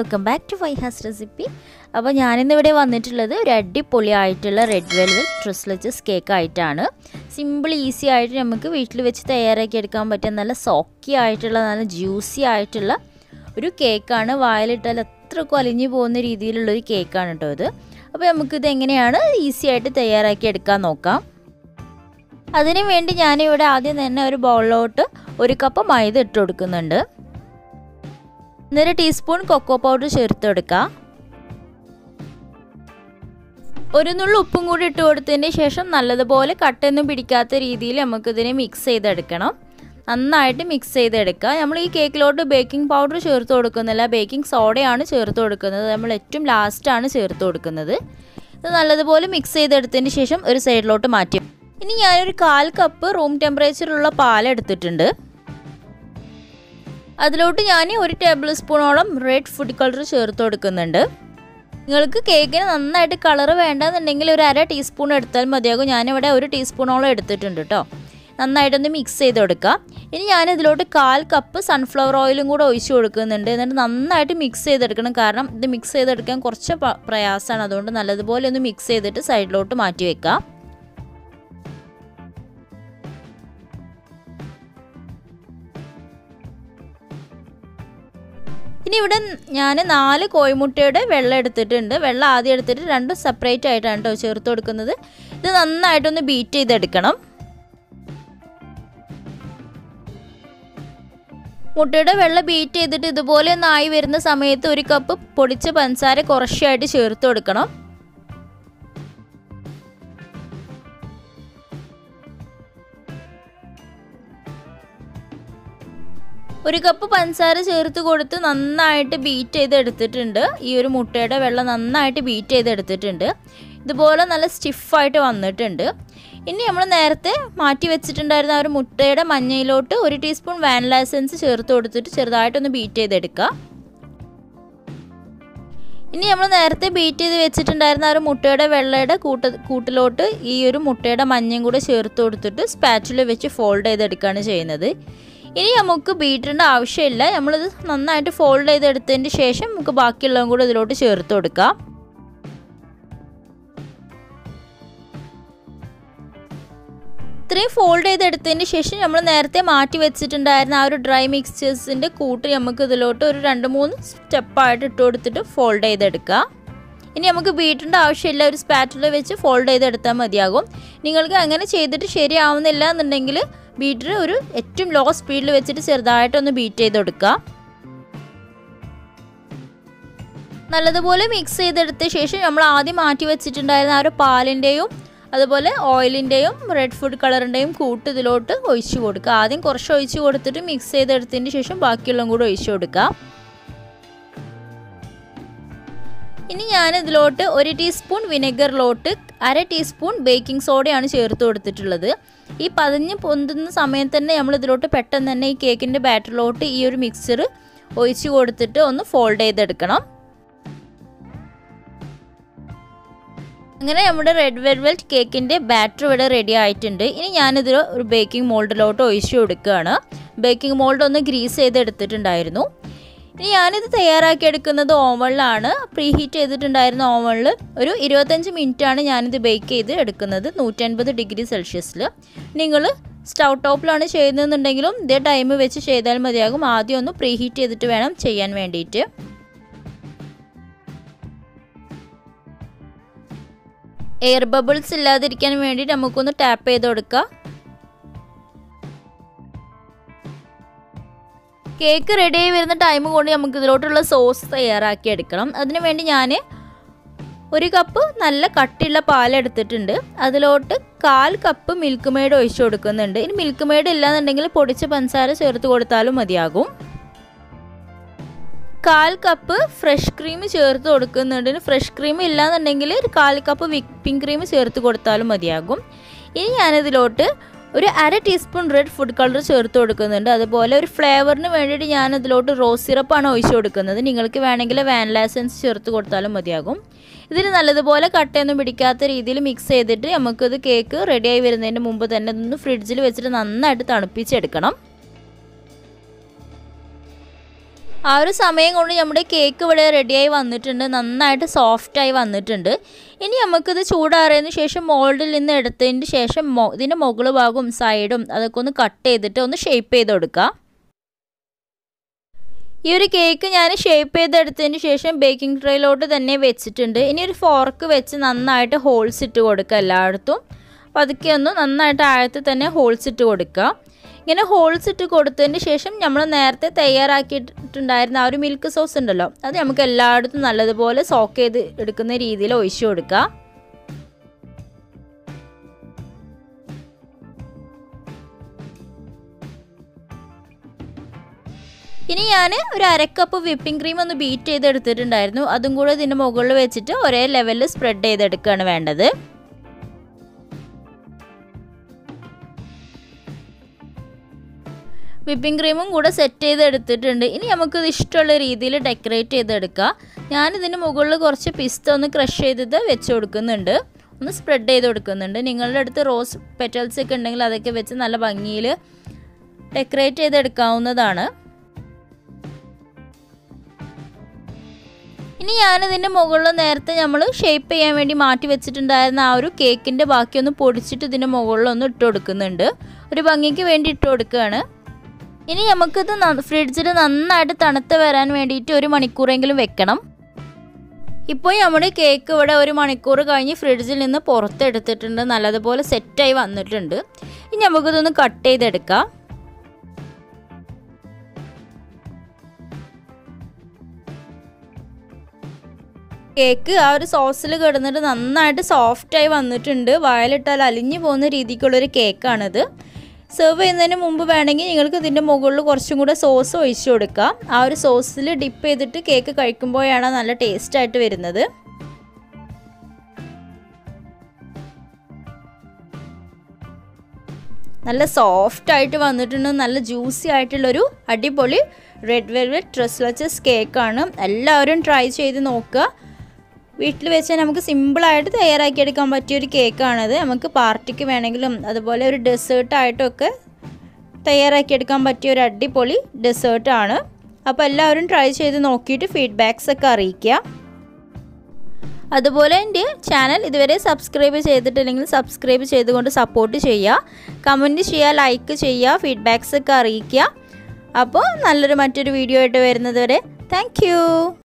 welcome back to Vaihas recipe അപ്പോൾ ഞാനിന്നിവിടെ വന്നിട്ടുള്ളത് ഒരു അടിപൊളിയായിട്ടുള്ള റെഡ് വെൽവെറ്റ് ട്രിസ്ലച്ചസ് കേക്ക് ആയിട്ടാണ് സിമ്പിൾ ഈസി ആയിട്ട് നമുക്ക് വീട്ടിൽ വെച്ച് തയ്യാറാക്കി എടുക്കാൻ പറ്റിയ നല്ല സോക്കി ആയിട്ടുള്ള നല്ല ജ്യൂസി ആയിട്ടുള്ള ഒരു കേക്കാണ് വായിലിട്ടാൽ എത്രക്കും അലിഞ്ഞു പോകുന്ന രീതിയിലുള്ളൊരു കേക്കാണ് കേട്ടോ ഇത് അപ്പോൾ നമുക്കിത് എങ്ങനെയാണ് ഈസി ആയിട്ട് തയ്യാറാക്കി എടുക്കാൻ നോക്കാം അതിനു വേണ്ടി ഞാനിവിടെ ആദ്യം തന്നെ ഒരു ബൗളിലോട്ട് ഒരു കപ്പ് മൈദ ഇട്ട് കൊടുക്കുന്നുണ്ട് ഒന്നര ടീസ്പൂൺ കൊക്കോ പൗഡർ ചേർത്ത് കൊടുക്കുക ഒരു നുള്ളു ഉപ്പും കൂടി ഇട്ട് കൊടുത്തതിന് ശേഷം നല്ലതുപോലെ കട്ടൊന്നും പിടിക്കാത്ത രീതിയിൽ നമുക്കിതിനെ മിക്സ് ചെയ്തെടുക്കണം നന്നായിട്ട് മിക്സ് ചെയ്തെടുക്കുക നമ്മൾ ഈ കേക്കിലോട്ട് ബേക്കിംഗ് പൗഡർ ചേർത്ത് കൊടുക്കുന്നില്ല ബേക്കിംഗ് സോഡയാണ് ചേർത്ത് കൊടുക്കുന്നത് നമ്മൾ ഏറ്റവും ലാസ്റ്റാണ് ചേർത്ത് കൊടുക്കുന്നത് ഇത് നല്ലതുപോലെ മിക്സ് ചെയ്തെടുത്തതിന് ശേഷം ഒരു സൈഡിലോട്ട് മാറ്റി ഇനി ഞാനൊരു കാൽ കപ്പ് റൂം ടെമ്പറേച്ചറിലുള്ള പാൽ എടുത്തിട്ടുണ്ട് അതിലോട്ട് ഞാൻ ഒരു ടേബിൾ സ്പൂണോളം റെഡ് ഫുഡ് കളർ ചേർത്ത് കൊടുക്കുന്നുണ്ട് നിങ്ങൾക്ക് കേക്കിന് നന്നായിട്ട് കളർ വേണ്ടെന്നുണ്ടെങ്കിൽ ഒരു അര ടീസ്പൂൺ എടുത്താൽ മതിയാകും ഞാനിവിടെ ഒരു ടീസ്പൂണോളം എടുത്തിട്ടുണ്ട് കേട്ടോ നന്നായിട്ടൊന്ന് മിക്സ് ചെയ്ത് കൊടുക്കുക ഇനി ഞാൻ ഇതിലോട്ട് കാൽ കപ്പ് സൺഫ്ലവർ ഓയിലും കൂടെ ഒഴിച്ചു കൊടുക്കുന്നുണ്ട് എന്നിട്ട് നന്നായിട്ട് മിക്സ് ചെയ്തെടുക്കണം കാരണം ഇത് മിക്സ് ചെയ്തെടുക്കാൻ കുറച്ച് പ്രയാസമാണ് അതുകൊണ്ട് നല്ലതുപോലെ ഒന്ന് മിക്സ് ചെയ്തിട്ട് സൈഡിലോട്ട് മാറ്റി വെക്കാം ഇനി ഇവിടെ ഞാൻ നാല് കോഴിമുട്ടയുടെ വെള്ളം എടുത്തിട്ടുണ്ട് വെള്ളം ആദ്യം എടുത്തിട്ട് രണ്ടും സെപ്പറേറ്റ് ആയിട്ടാണ് കേട്ടോ ചേർത്ത് കൊടുക്കുന്നത് ഇത് നന്നായിട്ടൊന്ന് ബീറ്റ് ചെയ്തെടുക്കണം മുട്ടയുടെ വെള്ളം ബീറ്റ് ചെയ്തിട്ട് ഇതുപോലെ ഒന്ന് ആയി വരുന്ന സമയത്ത് ഒരു കപ്പ് പൊടിച്ച പഞ്ചസാര കുറച്ചായിട്ട് ചേർത്ത് കൊടുക്കണം ഒരു കപ്പ് പഞ്ചസാര ചേർത്ത് കൊടുത്ത് നന്നായിട്ട് ബീറ്റ് ചെയ്ത് എടുത്തിട്ടുണ്ട് ഈ ഒരു മുട്ടയുടെ വെള്ളം നന്നായിട്ട് ബീറ്റ് ചെയ്ത് എടുത്തിട്ടുണ്ട് ഇതുപോലെ നല്ല സ്റ്റിഫായിട്ട് വന്നിട്ടുണ്ട് ഇനി നമ്മൾ നേരത്തെ മാറ്റി വെച്ചിട്ടുണ്ടായിരുന്ന ആ ഒരു മുട്ടയുടെ മഞ്ഞയിലോട്ട് ഒരു ടീസ്പൂൺ വാനില എസൻസ് ചേർത്ത് കൊടുത്തിട്ട് ചെറുതായിട്ടൊന്ന് ബീറ്റ് ചെയ്തെടുക്കുക ഇനി നമ്മൾ നേരത്തെ ബീറ്റ് ചെയ്ത് വെച്ചിട്ടുണ്ടായിരുന്ന ആ ഒരു മുട്ടയുടെ വെള്ളയുടെ കൂട്ട കൂട്ടിലോട്ട് ഈ ഒരു മുട്ടയുടെ മഞ്ഞയും കൂടെ ചേർത്ത് കൊടുത്തിട്ട് സ്പാച്ചിൽ വെച്ച് ഫോൾഡ് ചെയ്തെടുക്കുകയാണ് ചെയ്യുന്നത് ഇനി നമുക്ക് ബീറ്ററിൻ്റെ ആവശ്യമില്ല നമ്മളിത് നന്നായിട്ട് ഫോൾഡ് ചെയ്തെടുത്തതിന് ശേഷം നമുക്ക് ബാക്കിയുള്ളതും കൂടെ ഇതിലോട്ട് ചേർത്ത് കൊടുക്കാം ഇത്രയും ഫോൾഡ് ചെയ്തെടുത്തതിന് ശേഷം നമ്മൾ നേരത്തെ മാറ്റി വെച്ചിട്ടുണ്ടായിരുന്ന ആ ഒരു ഡ്രൈ മിക്സ്ചേഴ്സിൻ്റെ കൂട്ട് നമുക്ക് ഇതിലോട്ട് ഒരു രണ്ട് മൂന്ന് സ്റ്റെപ്പായിട്ട് ഇട്ട് കൊടുത്തിട്ട് ഫോൾഡ് ചെയ്തെടുക്കുക ഇനി നമുക്ക് ബീറ്ററിൻ്റെ ആവശ്യമില്ല ഒരു സ്പാറ്റിൽ വെച്ച് ഫോൾഡ് ചെയ്തെടുത്താൽ മതിയാകും നിങ്ങൾക്ക് അങ്ങനെ ചെയ്തിട്ട് ശരിയാവുന്നില്ല എന്നുണ്ടെങ്കിൽ ബീറ്റർ ഒരു ഏറ്റവും ലോ സ്പീഡിൽ വെച്ചിട്ട് ചെറുതായിട്ടൊന്ന് ബീറ്റ് ചെയ്ത് കൊടുക്കുക നല്ലതുപോലെ മിക്സ് ചെയ്തെടുത്ത ശേഷം നമ്മൾ ആദ്യം മാറ്റി വെച്ചിട്ടുണ്ടായിരുന്ന ആ ഒരു പാലിൻ്റെയും അതുപോലെ ഓയിലിൻ്റെയും റെഡ് ഫുഡ് കളറിൻ്റെയും കൂട്ട് ഇതിലോട്ട് ഒഴിച്ചു കൊടുക്കുക ആദ്യം കുറച്ച് ഒഴിച്ച് കൊടുത്തിട്ട് മിക്സ് ചെയ്തെടുത്തതിന് ശേഷം ബാക്കിയുള്ളതും കൂടെ ഒഴിച്ചു കൊടുക്കുക ഇനി ഞാൻ ഇതിലോട്ട് ഒരു ടീസ്പൂൺ വിനെഗറിലോട്ട് അര ടീസ്പൂൺ ബേക്കിംഗ് സോഡയാണ് ചേർത്ത് കൊടുത്തിട്ടുള്ളത് ഈ പതിഞ്ഞ് പൊന്തുന്ന സമയത്ത് തന്നെ നമ്മൾ ഇതിലോട്ട് പെട്ടെന്ന് തന്നെ ഈ കേക്കിൻ്റെ ബാറ്ററിലോട്ട് ഈ ഒരു മിക്സർ ഒഴിച്ച് കൊടുത്തിട്ട് ഒന്ന് ഫോൾഡ് ചെയ്തെടുക്കണം അങ്ങനെ നമ്മുടെ റെഡ് വെൽവെറ്റ് കേക്കിൻ്റെ ബാറ്റർ ഇവിടെ റെഡി ആയിട്ടുണ്ട് ഇനി ഞാനിതിൽ ഒരു ബേക്കിംഗ് മോൾഡിലോട്ട് ഒഴിച്ചു കൊടുക്കുകയാണ് ബേക്കിംഗ് മോൾഡ് ഒന്ന് ഗ്രീസ് ചെയ്തെടുത്തിട്ടുണ്ടായിരുന്നു ഇനി ഞാനിത് തയ്യാറാക്കി എടുക്കുന്നത് ഓവണിലാണ് പ്രീ ഹീറ്റ് ചെയ്തിട്ടുണ്ടായിരുന്ന ഓവണിൽ ഒരു ഇരുപത്തഞ്ച് മിനിറ്റാണ് ഞാനിത് ബേക്ക് ചെയ്ത് എടുക്കുന്നത് നൂറ്റൻപത് ഡിഗ്രി സെൽഷ്യസിൽ നിങ്ങൾ സ്റ്റൗ ടോപ്പിലാണ് ചെയ്യുന്നതെന്നുണ്ടെങ്കിലും ഇതേ ടൈം വെച്ച് ചെയ്താൽ മതിയാകും ആദ്യം ഒന്ന് പ്രീ ഹീറ്റ് ചെയ്തിട്ട് വേണം ചെയ്യാൻ വേണ്ടിയിട്ട് എയർ ബബിൾസ് ഇല്ലാതിരിക്കാൻ വേണ്ടി നമുക്കൊന്ന് ടാപ്പ് ചെയ്ത് കൊടുക്കുക കേക്ക് റെഡി ആയി വരുന്ന ടൈം കൊണ്ട് നമുക്ക് ഇതിലോട്ടുള്ള സോസ് തയ്യാറാക്കി എടുക്കണം അതിനു വേണ്ടി ഞാൻ ഒരു കപ്പ് നല്ല കട്ടിയുള്ള പാൽ എടുത്തിട്ടുണ്ട് അതിലോട്ട് കാൽ കപ്പ് മിൽക്ക് മെയ്ഡ് ഒഴിച്ചു കൊടുക്കുന്നുണ്ട് ഇനി മിൽക്ക് മെയ്ഡ് ഇല്ലാന്നുണ്ടെങ്കിൽ പൊടിച്ച പഞ്ചസാര ചേർത്ത് കൊടുത്താലും മതിയാകും കാൽ കപ്പ് ഫ്രഷ് ക്രീം ചേർത്ത് കൊടുക്കുന്നുണ്ട് ഫ്രഷ് ക്രീം ഇല്ലാന്നുണ്ടെങ്കിൽ ഒരു കാൽ കപ്പ് വിപ്പിംഗ് ക്രീം ചേർത്ത് കൊടുത്താലും മതിയാകും ഇനി ഞാനിതിലോട്ട് ഒരു അര ടീസ്പൂൺ റെഡ് ഫുഡ് കളർ ചേർത്ത് കൊടുക്കുന്നുണ്ട് അതുപോലെ ഒരു ഫ്ലേവറിന് വേണ്ടിയിട്ട് ഞാൻ ഇതിലോട്ട് റോസ് സിറപ്പാണ് ഒഴിച്ചു കൊടുക്കുന്നത് നിങ്ങൾക്ക് വേണമെങ്കിൽ വാനില എസൻസ് ചേർത്ത് കൊടുത്താലും മതിയാകും ഇതിൽ നല്ലതുപോലെ കട്ടയൊന്നും പിടിക്കാത്ത രീതിയിൽ മിക്സ് ചെയ്തിട്ട് നമുക്കിത് കേക്ക് റെഡിയായി വരുന്നതിന് മുമ്പ് തന്നെ ഇതൊന്ന് ഫ്രിഡ്ജിൽ വെച്ചിട്ട് നന്നായിട്ട് തണുപ്പിച്ചെടുക്കണം ആ ഒരു സമയം കൊണ്ട് നമ്മുടെ കേക്ക് ഇവിടെ റെഡിയായി വന്നിട്ടുണ്ട് നന്നായിട്ട് സോഫ്റ്റായി വന്നിട്ടുണ്ട് ഇനി നമുക്കിത് ചൂടാറിയതിന് ശേഷം മോൾഡിൽ നിന്ന് എടുത്തതിന് ശേഷം മൊ ഇതിൻ്റെ മുകൾ ഭാഗവും സൈഡും അതൊക്കെ ഒന്ന് കട്ട് ചെയ്തിട്ട് ഒന്ന് ഷേപ്പ് ചെയ്ത് കൊടുക്കുക ഈ ഒരു കേക്ക് ഞാൻ ഷേപ്പ് ചെയ്തെടുത്തതിന് ശേഷം ബേക്കിംഗ് ട്രേയിലോട്ട് തന്നെ വെച്ചിട്ടുണ്ട് ഇനി ഒരു ഫോർക്ക് വെച്ച് നന്നായിട്ട് ഹോൾസ് ഇട്ട് കൊടുക്കുക എല്ലായിടത്തും പതുക്കെ ഒന്ന് നന്നായിട്ട് ആഴത്തിൽ തന്നെ ഹോൾസ് ഇട്ട് കൊടുക്കുക ഇങ്ങനെ ഹോൾസ് ഇട്ട് കൊടുത്തതിന് ശേഷം നമ്മൾ നേരത്തെ തയ്യാറാക്കിയിട്ടുണ്ടായിരുന്ന ആ ഒരു മിൽക്ക് സോസ് ഉണ്ടല്ലോ അത് നമുക്ക് എല്ലായിടത്തും നല്ലതുപോലെ സോക്ക് ചെയ്ത് എടുക്കുന്ന രീതിയിൽ ഒഴിച്ചു കൊടുക്കുക ഇനി ഞാൻ ഒരു അരക്കപ്പ് വിപ്പിംഗ് ക്രീം ഒന്ന് ബീറ്റ് ചെയ്തെടുത്തിട്ടുണ്ടായിരുന്നു അതും കൂടെ ഇതിൻ്റെ മുകളിൽ വെച്ചിട്ട് ഒരേ ലെവലിൽ സ്പ്രെഡ് ചെയ്തെടുക്കുകയാണ് വേണ്ടത് വിപ്പിംഗ് ക്രീമും കൂടെ സെറ്റ് ചെയ്ത് എടുത്തിട്ടുണ്ട് ഇനി നമുക്കിത് ഇഷ്ടമുള്ള രീതിയിൽ ഡെക്കറേറ്റ് ചെയ്തെടുക്കാം ഞാനിതിന് മുകളിൽ കുറച്ച് പിസ്ത ഒന്ന് ക്രഷ് ചെയ്തത് വെച്ച് കൊടുക്കുന്നുണ്ട് ഒന്ന് സ്പ്രെഡ് ചെയ്ത് കൊടുക്കുന്നുണ്ട് നിങ്ങളുടെ അടുത്ത് റോസ് പെറ്റൽസ് ഒക്കെ ഉണ്ടെങ്കിൽ അതൊക്കെ വെച്ച് നല്ല ഭംഗിയിൽ ഡെക്കറേറ്റ് ചെയ്തെടുക്കാവുന്നതാണ് ഇനി ഞാനിതിൻ്റെ മുകളിൽ നേരത്തെ നമ്മൾ ഷേപ്പ് ചെയ്യാൻ വേണ്ടി മാറ്റി വെച്ചിട്ടുണ്ടായിരുന്ന ആ ഒരു കേക്കിൻ്റെ ബാക്കിയൊന്ന് പൊടിച്ചിട്ട് ഇതിൻ്റെ മുകളിൽ ഒന്ന് ഇട്ട് കൊടുക്കുന്നുണ്ട് ഒരു ഭംഗിക്ക് വേണ്ടി ഇട്ട് കൊടുക്കുകയാണ് ഇനി നമുക്കിത് ഫ്രിഡ്ജിൽ നന്നായിട്ട് തണുത്ത് വരാൻ വേണ്ടിയിട്ട് ഒരു മണിക്കൂറെങ്കിലും വെക്കണം ഇപ്പോൾ നമ്മുടെ കേക്ക് ഇവിടെ ഒരു മണിക്കൂർ കഴിഞ്ഞ് ഫ്രിഡ്ജിൽ നിന്ന് പുറത്തെടുത്തിട്ടുണ്ട് നല്ലതുപോലെ സെറ്റായി വന്നിട്ടുണ്ട് ഇനി നമുക്കിതൊന്ന് കട്ട് ചെയ്തെടുക്കാം കേക്ക് ആ ഒരു സോസിൽ കിടന്നിട്ട് നന്നായിട്ട് സോഫ്റ്റായി വന്നിട്ടുണ്ട് വായലിട്ടാൽ അലിഞ്ഞു പോകുന്ന രീതിക്കുള്ളൊരു കേക്കാണിത് സെർവ് ചെയ്യുന്നതിന് മുമ്പ് വേണമെങ്കിൽ നിങ്ങൾക്ക് ഇതിൻ്റെ മുകളിൽ കുറച്ചും കൂടെ സോസ് ഒഴിച്ചു കൊടുക്കാം ആ ഒരു സോസിൽ ഡിപ്പ് ചെയ്തിട്ട് കേക്ക് കഴിക്കുമ്പോഴാണ് നല്ല ടേസ്റ്റ് ആയിട്ട് വരുന്നത് നല്ല സോഫ്റ്റ് ആയിട്ട് വന്നിട്ടുണ്ട് നല്ല ജ്യൂസി ആയിട്ടുള്ളൊരു അടിപൊളി റെഡ് വെൽവെറ്റ് ട്രസ്ലച്ചസ് കേക്കാണ് എല്ലാവരും ട്രൈ ചെയ്ത് നോക്കുക വീട്ടിൽ വെച്ച് നമുക്ക് സിമ്പിളായിട്ട് തയ്യാറാക്കിയെടുക്കാൻ പറ്റിയ ഒരു കേക്കാണിത് നമുക്ക് പാർട്ടിക്ക് വേണമെങ്കിലും അതുപോലെ ഒരു ഡെസേർട്ടായിട്ടൊക്കെ തയ്യാറാക്കിയെടുക്കാൻ പറ്റിയ ഒരു അടിപൊളി ഡെസേർട്ടാണ് അപ്പോൾ എല്ലാവരും ട്രൈ ചെയ്ത് നോക്കിയിട്ട് ഫീഡ്ബാക്സ് ഒക്കെ അറിയിക്കുക അതുപോലെ എൻ്റെ ചാനൽ ഇതുവരെ സബ്സ്ക്രൈബ് ചെയ്തിട്ടില്ലെങ്കിൽ സബ്സ്ക്രൈബ് ചെയ്തുകൊണ്ട് സപ്പോർട്ട് ചെയ്യുക കമൻറ്റ് ചെയ്യുക ലൈക്ക് ചെയ്യുക ഫീഡ്ബാക്സ് ഒക്കെ അറിയിക്കുക അപ്പോൾ നല്ലൊരു മറ്റൊരു വീഡിയോ ആയിട്ട് വരുന്നത് വരെ താങ്ക്